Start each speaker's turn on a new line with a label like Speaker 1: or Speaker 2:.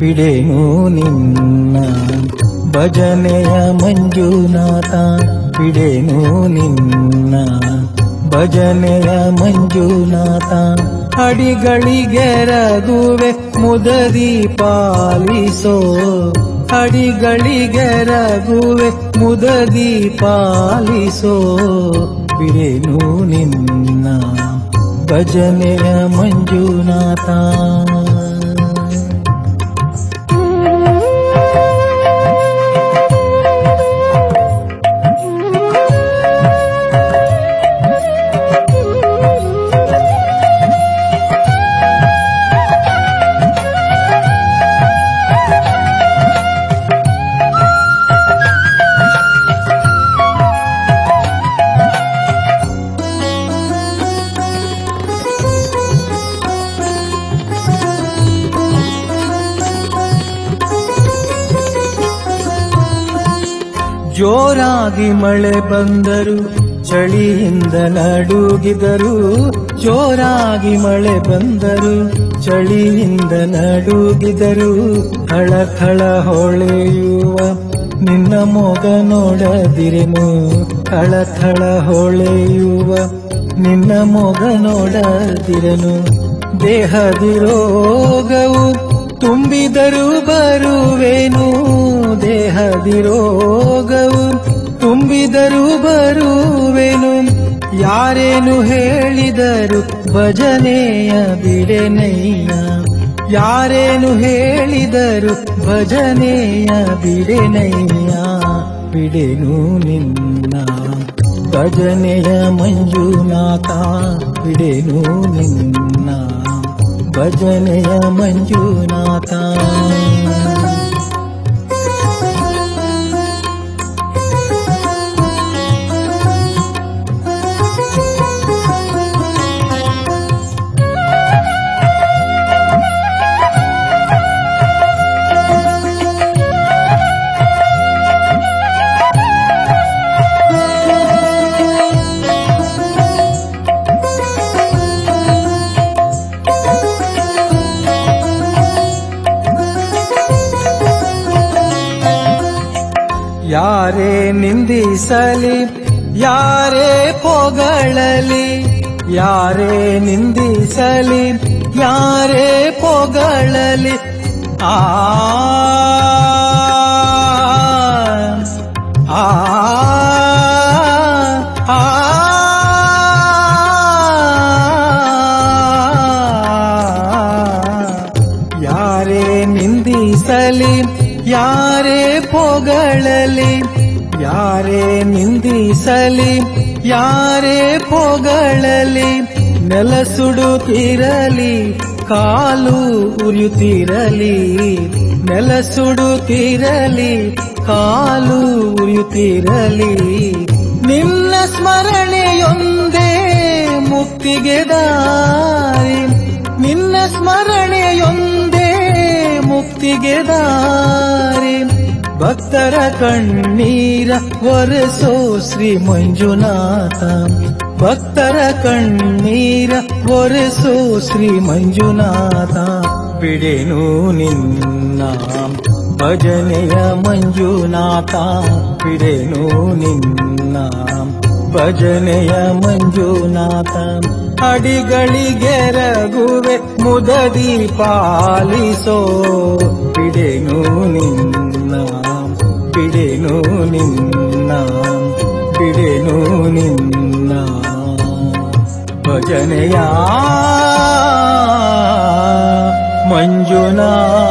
Speaker 1: ಬಿಡೆನು ನಿನ್ನ ಭಜನೆಯ ಮಂಜುನಾಥ ಬಿಡೆನು ನಿನ್ನ ಭಜನೆಯ ಮಂಜುನಾಥ ಅಡಿಗಳಿಗೆರಗುವೆ ಮುದದಿ ಪಾಲಿಸೋ ಅಡಿಗಳಿಗೆರಗುವೆ ಮುದದಿ ಪಾಲಿಸೋ ಬಿಡೆನು ನಿನ್ನ ಭಜನೆಯ ಮಂಜುನಾಥ ಜೋರಾಗಿ ಮಳೆ ಬಂದರು ಚಳಿಯಿಂದ ನಡುಗಿದರು ಜೋರಾಗಿ ಮಳೆ ಬಂದರು ಚಳಿಯಿಂದ ನಡುಗಿದರು ಥಳಥಳ ಹೊಳೆಯುವ ನಿನ್ನ ಮೊಗ ನೋಡದಿರೆನು ಥಳಥಳ ಹೊಳೆಯುವ ನಿನ್ನ ಮೊಗ ನೋಡದಿರನು ದೇಹದಿ ರೋಗವು ತುಂಬಿದರೂ ಬರುವೆನು ದೇಹದಿ ರೋಗವು ತುಂಬಿದರೂ ಬರುವೆನು ಯಾರೇನು ಹೇಳಿದರು ಭಜನೆಯ ಬಿಡೆನಯ್ಯ ಯಾರೇನು ಹೇಳಿದರು ಭಜನೆಯ ಬಿಡೆನಯ್ಯ ಬಿಡೆನು ನಿನ್ನ ಭಜನೆಯ ಮಂಜುನಾಥ ಬಿಡೆನು ನಿನ್ನ ಭಜನೆಯ ಮಂಜುನಾಥ ಯಾರೇ ನಿಂದಿಸಲಿ ಯಾರೇ ಪೊಗಳಲಿ ಯಾರೇ ನಿಂದಿಸಲಿ ಯಾರೇ ಪೊಗಳಲಿ ಆ ಆ ಆ ಯಾರೇ ನಿಂದಿಸಲಿ ಯಾರೇ ಪೊಗಳಲಿ ಯಾರೇ ನಿಂದಿಸಲಿ ಯಾರೇ ಪೊಗಳಲಿ ನೆಲ ಸುಡುತ್ತಿರಲಿ ಕಾಲು ಉರಿಯುತ್ತಿರಲಿ ನೆಲ ಸುಡುತ್ತಿರಲಿ ಕಾಲು ಉರಿಯುತ್ತಿರಲಿ ನಿನ್ನ ಸ್ಮರಣೆಯೊಂದೇ ಮುಕ್ತಿಗೆ ದಾರಿ ನಿನ್ನ ಸ್ಮರಣೆಯೊಂದೇ ಮುಕ್ತಿಗೆ ದಾರಿ ಭಕ್ತರ ಕಣ್ಣೀರ ಒರೆಸೋ ಶ್ರೀ ಮಂಜುನಾಥ ಭಕ್ತರ ಕಣ್ಣೀರ ಒರೆಸೋ ಶ್ರೀ ಮಂಜುನಾಥ ಬಿಡೆನು ನಿನ್ನ ಭಜನೆಯ ಮಂಜುನಾಥ ಬಿಡೆನು ನಿನ್ನ ಭಜನೆಯ ಮಂಜುನಾಥ ಅಡಿಗಳಿಗೆರಗುವೆ ಮುದದಿ ಪಾಲಿಸೋ ಬಿಡೆನು ನಿನ್ನ ಬಿಡೆನು ನಿನ್ನ ಬಿಡೆನು ನಿನ್ನ ಭಜನೆಯ ಮಂಜುನಾಥ